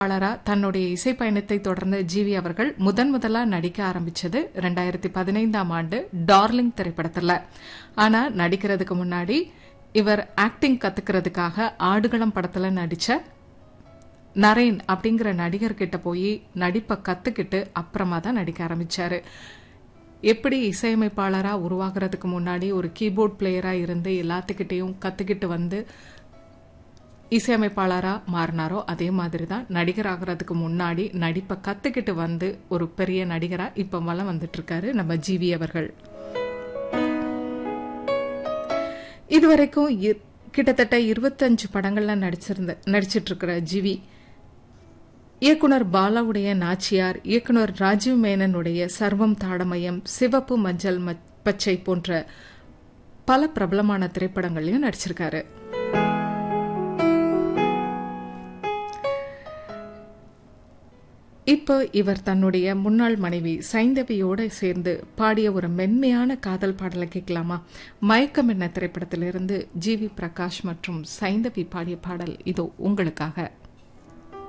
பாடலாளரா தன்னுடைய இசை பயணத்தை தொடர்ந்த ஜிவி அவர்கள் முதன் முதலா நடிக்க ஆரம்பிச்சது ரெண்டாயிரத்தி பதினைந்தாம் ஆண்டு டார்லிங் திரைப்படத்துல ஆனா நடிக்கிறதுக்கு முன்னாடி இவர் ஆக்டிங் கத்துக்கிறதுக்காக ஆடுகளம் படத்துல நடிச்ச நரேன் அப்படிங்கிற நடிகர்கிட்ட போய் நடிப்பை கத்துக்கிட்டு அப்புறமா தான் நடிக்க ஆரம்பிச்சாரு எப்படி இசையமைப்பாளரா உருவாகிறதுக்கு முன்னாடி ஒரு கீபோர்ட் பிளேயரா இருந்து எல்லாத்துக்கிட்டையும் கத்துக்கிட்டு வந்து இசையமைப்பாளரா மாறினாரோ அதே மாதிரி தான் நடிகர் ஆகிறதுக்கு முன்னாடி நடிப்பை கத்துக்கிட்டு வந்து ஒரு பெரிய நடிகரா இப்ப வளம் வந்துட்டு இருக்காரு நம்ம ஜிவி அவர்கள் இதுவரைக்கும் இ- கிட்டத்தட்ட இருபத்தஞ்சு படங்கள்ல நடிச்சிருந்த நடிச்சிட்டு இருக்கிற ஜிவி இயக்குனர் பாலாவுடைய நாச்சியார் இயக்குனர் ராஜீவ் மேனனுடைய சர்வம் தாடமயம் சிவப்பு மஞ்சள் ம- பச்சை போன்ற பல பிரபலமான திரைப்படங்கள்லயும் நடிச்சிருக்காரு இப்போ இவர் தன்னுடைய முன்னாள் மனைவி சைந்தவியோட சேர்ந்து பாடிய ஒரு மென்மையான காதல் பாடலை கேட்கலாமா மயக்கம் என்ன திரைப்படத்திலிருந்து ஜி வி பிரகாஷ் மற்றும் சைந்தவி பாடிய பாடல் இதோ உங்களுக்காக